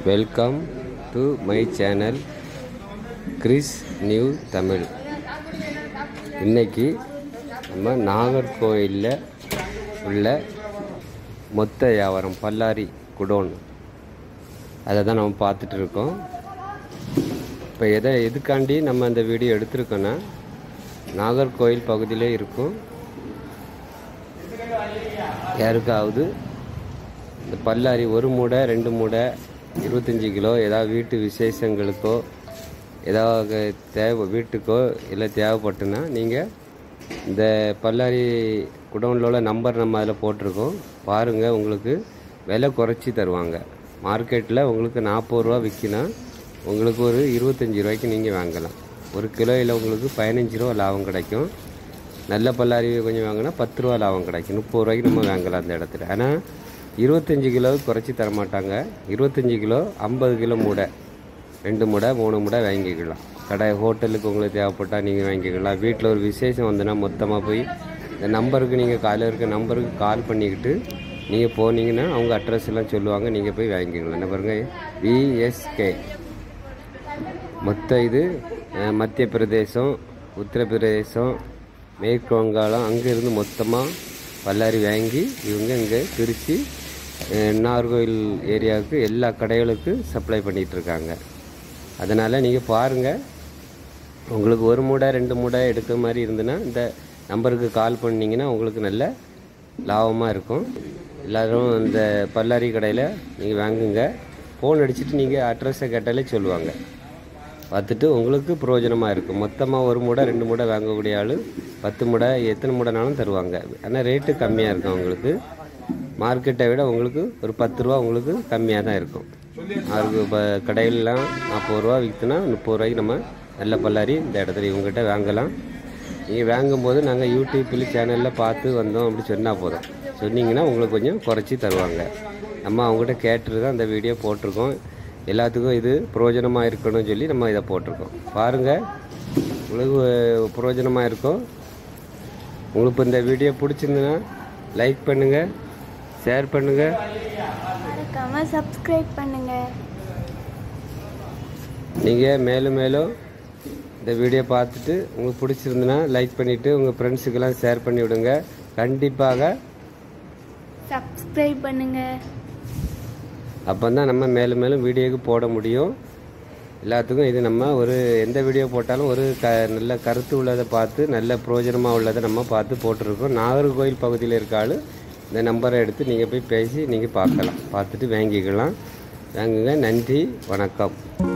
welcome to my channel Chris new Tamil இன்னைக்கு நம்ம நாகர்கோயிலில் உள்ள மொத்த வியாபாரம் பல்லாரி குடோன் அதை தான் நம்ம பார்த்துட்டு இருக்கோம் இப்போ எதை எதுக்காண்டி நம்ம அந்த வீடியோ எடுத்திருக்கோன்னா நாகர்கோயில் பகுதியிலே இருக்கும் யாருக்காவது இந்த பல்லாரி ஒரு மூடை ரெண்டு மூடை இருபத்தஞ்சி கிலோ ஏதாவது வீட்டு விசேஷங்களுக்கோ ஏதாவது தேவை வீட்டுக்கோ இல்லை தேவைப்பட்டுன்னா நீங்கள் இந்த பல்லாரி குடோனில் உள்ள நம்பர் நம்ம அதில் போட்டிருக்கோம் பாருங்கள் உங்களுக்கு விலை குறைச்சி தருவாங்க மார்க்கெட்டில் உங்களுக்கு நாற்பது ரூபா விற்கினா உங்களுக்கு ஒரு இருபத்தஞ்சி ரூபாய்க்கு நீங்கள் வாங்கலாம் ஒரு கிலோயில் உங்களுக்கு பதினஞ்சு ரூபா லாபம் கிடைக்கும் நல்ல பல்லாரி கொஞ்சம் வாங்கினா பத்து ரூபா லாபம் கிடைக்கும் முப்பது ரூபாய்க்கு நம்ம வாங்கலாம் அந்த இடத்துல ஆனால் இருபத்தஞ்சி கிலோ குறைச்சி தர மாட்டாங்க இருபத்தஞ்சி கிலோ ஐம்பது கிலோ மூடை ரெண்டு மூடை மூணு மூடை வாங்கிக்கலாம் கடை ஹோட்டலுக்கு உங்களுக்கு தேவைப்பட்டால் நீங்கள் வாங்கிக்கலாம் வீட்டில் ஒரு விசேஷம் வந்துன்னா மொத்தமாக போய் இந்த நம்பருக்கு நீங்கள் காலையில் இருக்க நம்பருக்கு கால் பண்ணிக்கிட்டு நீங்கள் போனீங்கன்னா அவங்க அட்ரஸ் எல்லாம் சொல்லுவாங்க நீங்கள் போய் வாங்கிக்கலாம் என்ன பாருங்கள் விஎஸ்கே மொத்த இது அஹ், மத்திய பிரதேசம் உத்தரப்பிரதேசம் மேற்கு வங்காளம் அங்கேருந்து மொத்தமாக பல்லாரி வாங்கி இவங்க இங்கே திருச்சி அஹ், நாகர்கோவில் ஏரியாவுக்கு எல்லா கடைகளுக்கு சப்ளை பண்ணிகிட்டு இருக்காங்க அதனால் நீங்கள் பாருங்கள் உங்களுக்கு ஒரு மூடை ரெண்டு மூடை எடுக்கிற மாதிரி இருந்துன்னா இந்த நம்பருக்கு கால் பண்ணிங்கன்னா உங்களுக்கு நல்ல லாபமாக இருக்கும் எல்லோரும் இந்த பல்லாரி கடையில் நீங்கள் வாங்குங்க ஃபோன் அடிச்சுட்டு நீங்கள் அட்ரஸை கேட்டாலே சொல்லுவாங்க பார்த்துட்டு உங்களுக்கு பிரயோஜனமாக இருக்கும் மொத்தமாக ஒரு மூடை ரெண்டு மூடை வாங்கக்கூடிய ஆள் பத்து மூடை எத்தனை மூடைனாலும் தருவாங்க ஆனால் ரேட்டு கம்மியாக இருக்கும் உங்களுக்கு மார்க்கெட்டை விட உங்களுக்கு ஒரு பத்து ரூபா உங்களுக்கு கம்மியாக தான் இருக்கும் அதுக்கு இப்போ கடையிலலாம் நாற்பது ரூபா விற்றுனா முப்பது ரூபாய்க்கு நம்ம நல்ல பல்லாரி இந்த இடத்துல இவங்ககிட்ட வாங்கலாம் நீங்கள் வாங்கும்போது நாங்கள் யூடியூப்பில் சேனலில் பார்த்து வந்தோம் அப்படி சொன்னால் போதும் சொன்னீங்கன்னா உங்களுக்கு கொஞ்சம் குறைச்சி தருவாங்க நம்ம அவங்ககிட்ட கேட்டுட்டு தான் இந்த வீடியோ போட்டிருக்கோம் எல்லாத்துக்கும் இது பிரயோஜனமாக இருக்கணும்னு சொல்லி நம்ம இதை போட்டிருக்கோம் பாருங்கள் உங்களுக்கு பிரயோஜனமாக இருக்கும் உங்களுக்கு இப்போ இந்த வீடியோ பிடிச்சிருந்துன்னா லைக் பண்ணுங்கள் ஷேர் பண்ணுங்கள் மறக்காம சப்ஸ்கிரைப் பண்ணுங்க நீங்கள் மேலும் மேலும் இந்த வீடியோ பார்த்துட்டு உங்களுக்கு பிடிச்சிருந்துன்னா லைக் பண்ணிவிட்டு உங்கள் ஃப்ரெண்ட்ஸுக்கெல்லாம் ஷேர் பண்ணி விடுங்க கண்டிப்பாக சப்ஸ்கிரைப் பண்ணுங்க அப்போ தான் நம்ம மேலும் மேலும் வீடியோக்கு போட முடியும் எல்லாத்துக்கும் இது நம்ம ஒரு எந்த வீடியோ போட்டாலும் ஒரு க நல்ல கருத்து உள்ளதை பார்த்து நல்ல பிரயோஜனமாக உள்ளதை நம்ம பார்த்து போட்டிருக்கோம் நாகர்கோயில் பகுதியில் இருக்க ஆள் இந்த நம்பரை எடுத்து நீங்கள் போய் பேசி நீங்கள் பார்க்கலாம் பார்த்துட்டு வாங்கிக்கலாம் வாங்குங்க நன்றி வணக்கம்